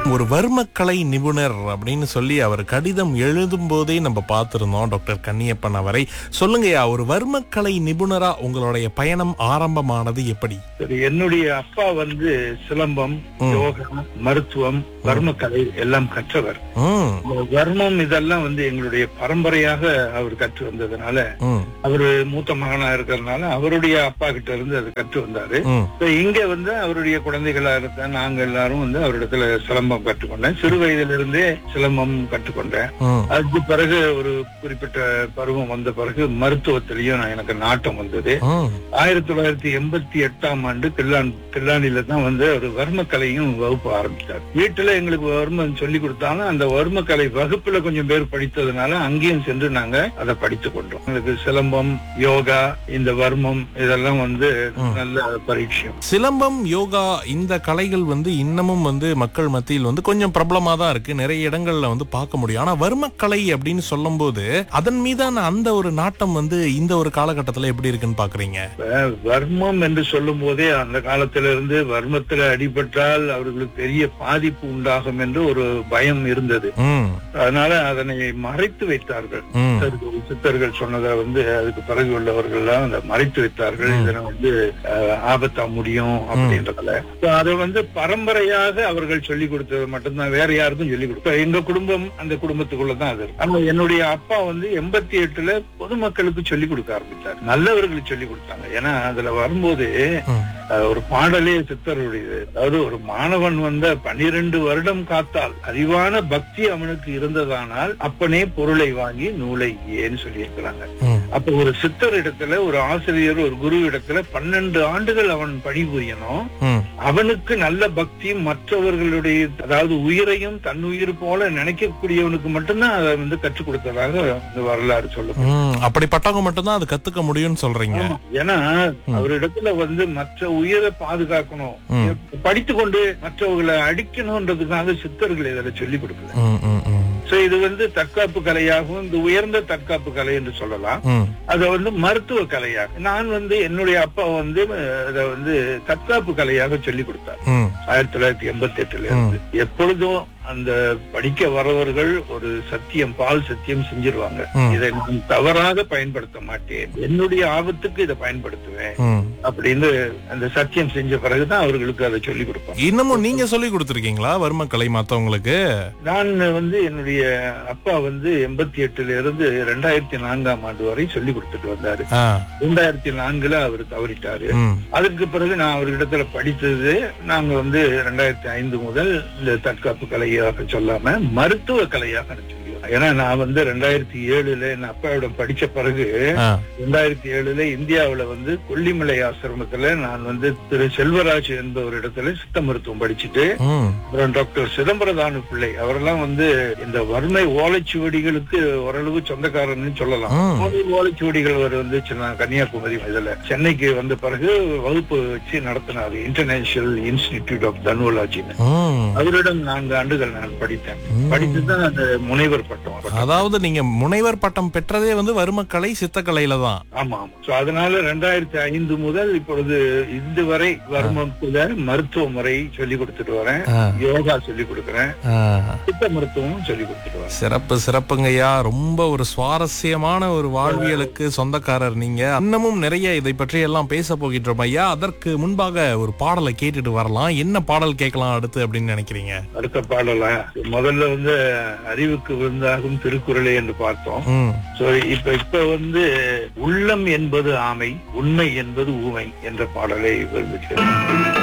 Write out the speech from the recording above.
ஒரு வர்மக்கலை நிபுணர் அப்படின்னு சொல்லி அவர் கடிதம் எழுதும் போதே நம்ம பார்த்திருந்தோம் டாக்டர் கன்னியப்பன் அவரை சொல்லுங்கய்யா ஒரு வர்மக்கலை நிபுணரா உங்களுடைய பயணம் ஆரம்பமானது எப்படி சரி என்னுடைய அப்பா வந்து சிலம்பம் யோகா மருத்துவம் வர்மக்கலை எல்லாம் கற்றவர் ம் இந்த வர்மம் இதெல்லாம் வந்து எங்களுடைய பரம்பரையாக அவர் கற்று வந்ததுனால ம் அவரு மூத்த மகனா இருக்கிறதுனால அவருடைய அப்பா கிட்ட இருந்து அது கற்று வந்தாரு ம் இப்ப இங்க வந்து அவருடைய குழந்தைகளா இருந்த நாங்க எல்லாரும் வந்து அவரிடத்துல சிலம்பம் கற்றுக்கொண்டேன் சிறு வயதில இருந்தே சிலம்பம் கற்றுக்கொண்டேன் ம் அதுக்கு பிறகு ஒரு குறிப்பிட்ட பருவம் வந்த பிறகு மருத்துவத்திலையும் நான் எனக்கு நாட்டம் வந்தது ம் ஆயிரத்தி தொள்ளாயிரத்தி எண்பத்தி எட்டாம் ஆண்டு கில்லான் கில்லானில தான் வந்து ஒரு வர்மக்கலையும் வகுப்பு ஆரம்பிச்சார் வீட்டுல எங்களுக்கு வர்மம் சொல்லி கொடுத்தாலும் அந்த வர்மக்கலை வகுப்புல கொஞ்சம் பேர் படித்ததுனால அங்கேயும் சென்று நாங்க அதை படித்து கொண்டோம் எங்களுக்கு சிலம்பம் யோகா இந்த வர்மம் இதெல்லாம் வந்து நல்ல பரீட்சம் சிலம்பம் யோகா இந்த கலைகள் வந்து இன்னமும் வந்து மக்கள் மத்தியில் வந்து கொஞ்சம் பிரபலமா தான் இருக்கு நிறைய இடங்கள்ல வந்து பார்க்க முடியும் ஆனா வர்மக்கலை அப்படின்னு சொல்லும்போது அதன் மீதான அந்த ஒரு நாட்டம் வந்து இந்த ஒரு காலகட்டத்துல எப்படி இருக்குன்னு பாக்குறீங்க இப்ப வர்மம் என்று சொல்லும் போதே அந்த காலத்தில இருந்து வர்மத்துல அடிபட்டால் அவர்களுக்கு பெரிய பாதிப்பு உண்டாகும் என்று ஒரு பயம் இருந்தது ம் அதனால அதனை மறைத்து வைத்தார்கள் ம் சித்தர்கள் சித்தர்கள் சொன்னதை வந்து அதுக்கு பிறகு உள்ளவர்கள் எல்லாம் அதை மறைத்து வைத்தார்கள் இதனை வந்து அஹ், ஆபத்தா முடியும் அப்படின்றதுல So, அதை வந்து பரம்பரையாக அவர்கள் சொல்லி கொடுத்தது மட்டும்தான் வேற யாருக்கும் சொல்லி கொடுத்த எங்க குடும்பம் அந்த குடும்பத்துக்குள்ளதான் அது இருக்கு. ஆனா என்னுடைய அப்பா வந்து எண்பத்தி எட்டுல பொதுமக்களுக்கு சொல்லி கொடுக்க ஆரம்பித்தார் நல்லவர்களுக்கு சொல்லி கொடுத்தாங்க ஏன்னா அதுல வரும்போது ம். அஹ், ஒரு பாடலே சித்தருடையது அதாவது ஒரு மாணவன் வந்த பனிரெண்டு வருடம் காத்தால் அறிவான பக்தி அவனுக்கு இருந்ததானால் அப்பனே பொருளை வாங்கி நூலை ஏன்னு சொல்லி இருக்கிறாங்க ம் அப்ப ஒரு சித்தர் இடத்துல ஒரு ஆசிரியர் ஒரு குரு இடத்துல பன்னெண்டு ஆண்டுகள் அவன் பணிபுரியணும் ம் அவனுக்கு நல்ல பக்தியும் மற்றவர்களுடைய அதாவது உயிரையும் தன் உயிர் போல நினைக்கக்கூடியவனுக்கு மட்டும்தான் அதை வந்து கற்றுக் கொடுத்ததாக இந்த வரலாறு சொல்லும் ம் அப்படிப்பட்டவங்க மட்டும்தான் அது கத்துக்க முடியும்னு சொல்றீங்க ஏன்னா அவரிடத்துல வந்து மற்ற உயிரை பாதுகாக்கணும் ம். படித்து கொண்டு மற்றவர்களை அடிக்கணும்ன்றதுக்காக சித்தர்கள் இதுல சொல்லி கொடுக்கல ம் ம் ம் சோ இது வந்து தற்காப்பு கலையாகவும் இந்த உயர்ந்த தற்காப்பு கலை என்று சொல்லலாம் ம் அத வந்து மருத்துவ கலையாக நான் வந்து என்னுடைய அப்பா வந்து அத வந்து தற்காப்பு கலையாக சொல்லி கொடுத்தார் ம் ஆயிரத்தி தொள்ளாயிரத்தி எண்பத்தி எட்டுல இருந்து எப்பொழுதும் அந்த படிக்க வரவர்கள் ஒரு சத்தியம் பால் சத்தியம் செஞ்சிருவாங்க ம். இதை நான் தவறாக பயன்படுத்த மாட்டேன் என்னுடைய ஆபத்துக்கு இதை பயன்படுத்துவேன் ம் அப்படின்னு அந்த சத்தியம் செஞ்ச பிறகுதான் அவர்களுக்கு அதை சொல்லி கொடுப்பேன் இன்னமும் நீங்க சொல்லி கொடுத்துருக்கீங்களா வர்மக்கலை மத்தவங்களுக்கு நான் வந்து என்னுடைய அப்பா வந்து எண்பத்தி எட்டுல இருந்து ரெண்டாயிரத்தி நான்காம் ஆண்டு வரை சொல்லி கொடுத்துட்டு வந்தாரு ஆ ரெண்டாயிரத்தி நான்குல அவர் தவறிட்டாரு ம் அதுக்கு பிறகு நான் அவரிடத்துல படித்தது நாங்க வந்து ரெண்டாயிரத்தி ஐந்து முதல் இந்த தற்காப்பு கலையாக சொல்லாம மருத்துவ கலையாக சொல்லிடுவோம் ஏன்னா நான் வந்து ரெண்டாயிரத்தி ஏழுல என் அப்பாவிடம் படிச்ச பிறகு ஆ ரெண்டாயிரத்தி ஏழுல இந்தியாவுல வந்து கொல்லிமலை ஆசிரமத்துல நான் வந்து திரு செல்வராஜ் என்பவர் இடத்துல சித்த மருத்துவம் படிச்சுட்டு ம் அப்புறம் டாக்டர் சிதம்பரதானு பிள்ளை அவரெல்லாம் வந்து இந்த வறுமை ஓலைச்சுவடிகளுக்கு ஓரளவு சொந்தக்காரன்னு சொல்லலாம் ம். ஓலை ஓலைச்சுவடிகள் அவர் வந்து சின்ன கன்னியாகுமரி இதுல சென்னைக்கு வந்த பிறகு வகுப்பு வச்சு நடத்தினார் இன்டர்நேஷனல் இன்ஸ்டிடியூட் ஆஃப் தனுவலாஜின்னு ம் அவரிடம் நான்கு ஆண்டுகள் நான் படித்தேன் ம். படித்துதான் அந்த முனைவர் பட்டம் அதாவது நீங்க முனைவர் பட்டம் பெற்றதே வந்து வர்மக்கலை சித்தக்கலையில தான் ஆமா ஆமா சோ அதனால ரெண்டாயிரத்தி ஐந்து முதல் இப்பொழுது இந்து வரை வர்மத்துல மருத்துவ முறை சொல்லி கொடுத்துட்டு வரேன் ஆ, யோகா சொல்லி கொடுக்கறேன் ஆ. சித்த மருத்துவமும் சொல்லி கொடுத்துட்டு வரேன் சிறப்பு சிறப்புங்கய்யா ரொம்ப ஒரு சுவாரஸ்யமான ஒரு வாழ்வியலுக்கு சொந்தக்காரர் நீங்க இன்னமும் நிறைய இதை பற்றி எல்லாம் பேச போகின்றோம் ஐயா அதற்கு முன்பாக ஒரு பாடலை கேட்டுட்டு வரலாம் என்ன பாடல் கேட்கலாம் அடுத்து அப்படின்னு நினைக்கிறீங்க அடுத்த பாடலா முதல்ல வந்து அறிவுக்கு விருந்தாகும் திருக்குறளை என்று பார்த்தோம் ம் சோ இப்ப இப்ப வந்து உள்ளம் என்பது ஆமை உண்மை என்பது ஊமை என்ற பாடலை விரும்புகிறேன்